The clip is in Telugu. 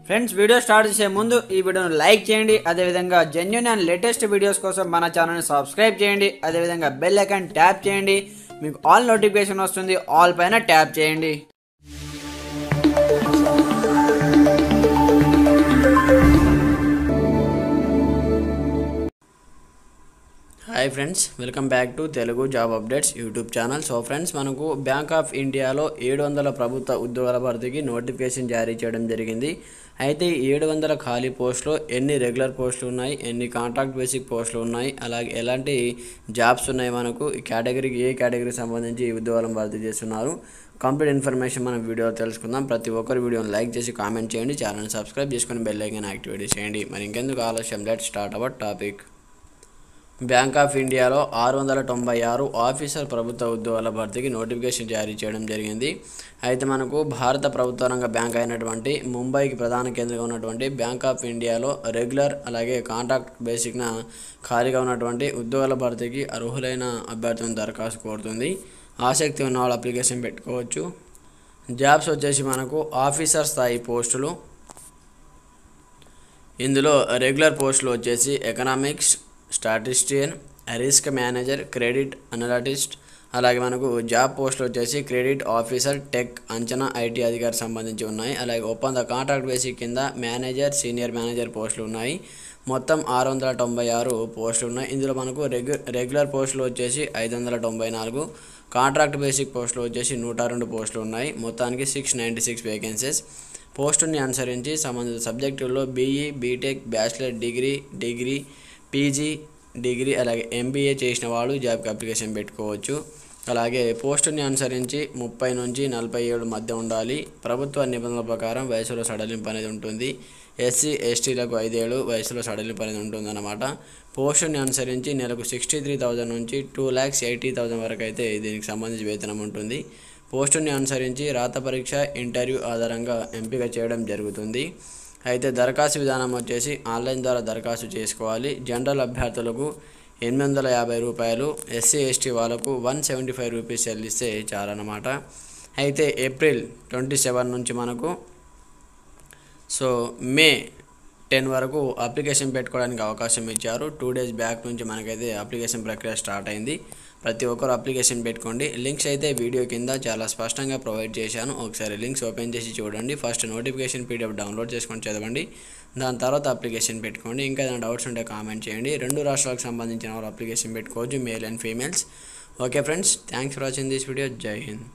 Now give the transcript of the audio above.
ఫ్రెండ్స్ వీడియో స్టార్ట్ చేసే ముందు ఈ వీడియోను లైక్ చేయండి అదేవిధంగా జెన్యున్ అండ్ లేటెస్ట్ వీడియోస్ కోసం మన ఛానల్ని సబ్స్క్రైబ్ చేయండి అదేవిధంగా బెల్ ఐకాన్ ట్యాప్ చేయండి మీకు ఆల్ నోటిఫికేషన్ వస్తుంది ఆల్ పైన ట్యాప్ చేయండి hi friends welcome back to Telugu job updates YouTube channel so friends మనకు బ్యాంక్ ఆఫ్ ఇండియాలో ఏడు వందల ప్రభుత్వ ఉద్యోగాల భర్తీకి నోటిఫికేషన్ జారీ చేయడం జరిగింది అయితే ఏడు వందల ఖాళీ పోస్టులో ఎన్ని రెగ్యులర్ పోస్టులు ఉన్నాయి ఎన్ని కాంట్రాక్ట్ బేసిక్ పోస్టులు ఉన్నాయి అలాగే ఎలాంటి జాబ్స్ ఉన్నాయి మనకు ఈ కేటగిరీకి ఏ కేటగిరీకి సంబంధించి ఈ ఉద్యోగాలను భర్తీ చేస్తున్నారు కంప్లీట్ ఇన్ఫర్మేషన్ మనం వీడియో తెలుసుకుందాం ప్రతి ఒక్కరు వీడియోని లైక్ చేసి కామెంట్ చేయండి ఛానల్ని సబ్స్క్రైబ్ చేసుకొని బెల్ ఐకాన్ యాక్టివేట్ చేయండి మరి ఇంకెందుకు ఆలస్యం let start our topic bank of ఇండియాలో ఆరు వందల తొంభై ఆరు ఆఫీసర్ ప్రభుత్వ ఉద్యోగాల భర్తీకి నోటిఫికేషన్ జారీ చేయడం జరిగింది అయితే మనకు భారత ప్రభుత్వ రంగ బ్యాంక్ అయినటువంటి ముంబైకి ప్రధాన కేంద్రంగా ఉన్నటువంటి బ్యాంక్ ఆఫ్ ఇండియాలో రెగ్యులర్ అలాగే కాంట్రాక్ట్ బేసిక్న ఖాళీగా ఉన్నటువంటి ఉద్యోగాల భర్తీకి అర్హులైన అభ్యర్థులను దరఖాస్తు కోరుతుంది ఆసక్తి ఉన్న వాళ్ళు అప్లికేషన్ పెట్టుకోవచ్చు జాబ్స్ వచ్చేసి మనకు ఆఫీసర్ స్థాయి పోస్టులు ఇందులో రెగ్యులర్ పోస్టులు వచ్చేసి economics statistician risk manager credit analyst అలాగే మనకు జాబ్ పోస్టులు వచ్చేసి క్రెడిట్ ఆఫీసర్ టెక్ అంచనా ఐటీ అధికారి సంబంధించి ఉన్నాయి అలాగే ఒప్పంద కాంట్రాక్ట్ బేసిక్ కింద మేనేజర్ సీనియర్ మేనేజర్ పోస్టులు ఉన్నాయి మొత్తం ఆరు వందల తొంభై ఆరు పోస్టులు ఉన్నాయి ఇందులో మనకు రెగ్యు రెగ్యులర్ పోస్టులు వచ్చేసి ఐదు వందల తొంభై నాలుగు కాంట్రాక్ట్ బేసిక్ పోస్టులు వచ్చేసి నూట రెండు పోస్టులు ఉన్నాయి మొత్తానికి సిక్స్ నైంటీ సిక్స్ వేకెన్సీస్ పోస్టుని అనుసరించి సంబంధిత సబ్జెక్టుల్లో BE BTech bachelor degree degree PG degree అలాగే ఎంబీఏ చేసిన వాళ్ళు జాబ్కి అప్లికేషన్ పెట్టుకోవచ్చు అలాగే పోస్టుని అనుసరించి ముప్పై నుంచి నలభై ఏడు మధ్య ఉండాలి ప్రభుత్వ నిబంధనల ప్రకారం వయసులో సడలింపు అనేది ఉంటుంది ఎస్సీ ఎస్టీలకు ఐదేళ్ళు వయసులో సడలింపు అనేది ఉంటుందన్నమాట పోస్టుని అనుసరించి నెలకు సిక్స్టీ త్రీ థౌజండ్ నుంచి టూ ల్యాక్స్ ఎయిటీ థౌజండ్ వరకు అయితే దీనికి సంబంధించి వేతనం ఉంటుంది పోస్టుని అనుసరించి రాత పరీక్ష ఇంటర్వ్యూ ఆధారంగా ఎంపిక చేయడం జరుగుతుంది అయితే దరఖాస్తు విధానం వచ్చేసి ఆన్లైన్ ద్వారా దరఖాస్తు చేసుకోవాలి జనరల్ అభ్యర్థులకు ఎనిమిది వందల యాభై రూపాయలు ఎస్సీ ఎస్టీ వాళ్ళకు వన్ సెవెంటీ ఫైవ్ రూపీస్ చెల్లిస్తే చాలన్నమాట అయితే ఏప్రిల్ ట్వంటీ సెవెన్ నుంచి మనకు సో మే టెన్ వరకు అప్లికేషన్ పెట్టుకోవడానికి అవకాశం ఇచ్చారు టూ డేస్ బ్యాక్ నుంచి మనకైతే అప్లికేషన్ ప్రక్రియ స్టార్ట్ అయింది ప్రతి ఒక్కరు అప్లికేషన్ పెట్టుకోండి లింక్స్ అయితే వీడియో కింద చాలా స్పష్టంగా ప్రొవైడ్ చేశాను ఒకసారి లింక్స్ ఓపెన్ చేసి చూడండి ఫస్ట్ నోటిఫికేషన్ పీడిఎఫ్ డౌన్లోడ్ చేసుకొని చదవండి దాని తర్వాత అప్లికేషన్ పెట్టుకోండి ఇంకా ఏదైనా డౌట్స్ ఉంటే కామెంట్ చేయండి రెండు రాష్ట్రాలకు సంబంధించిన వాళ్ళు అప్లికేషన్ పెట్టుకోవచ్చు male and females okay friends thanks for watching this video జై హింద్